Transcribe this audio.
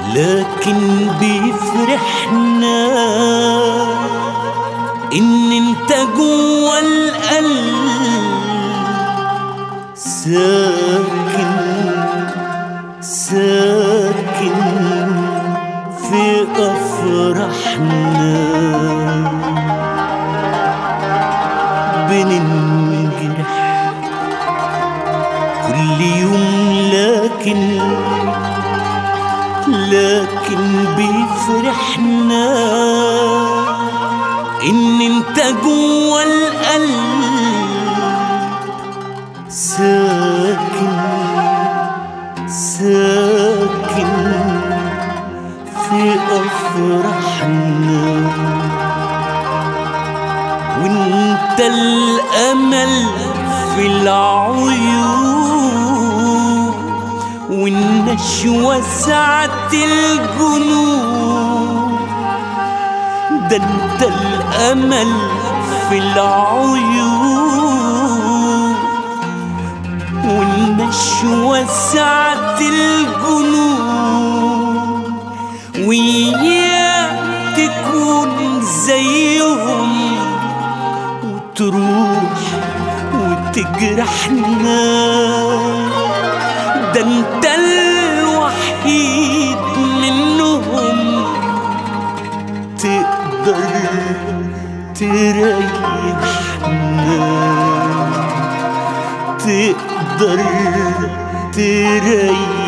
لكن بيفرحنا ان انت جوا القلب ساكن ساكن في افراحنا بننجرح كل يوم لكن لكن بيفرحنا ان انت جوا القلب ساكن ساكن في افراحنا وانت الامل في العيون والنشوة سعة الجنون ده انت الامل في العيون والنشوة سعة الجنون وياك تكون زيهم وتروح وتجرحنا ده انت الوحيد منهم تقدر تريحنا تقدر تريحنا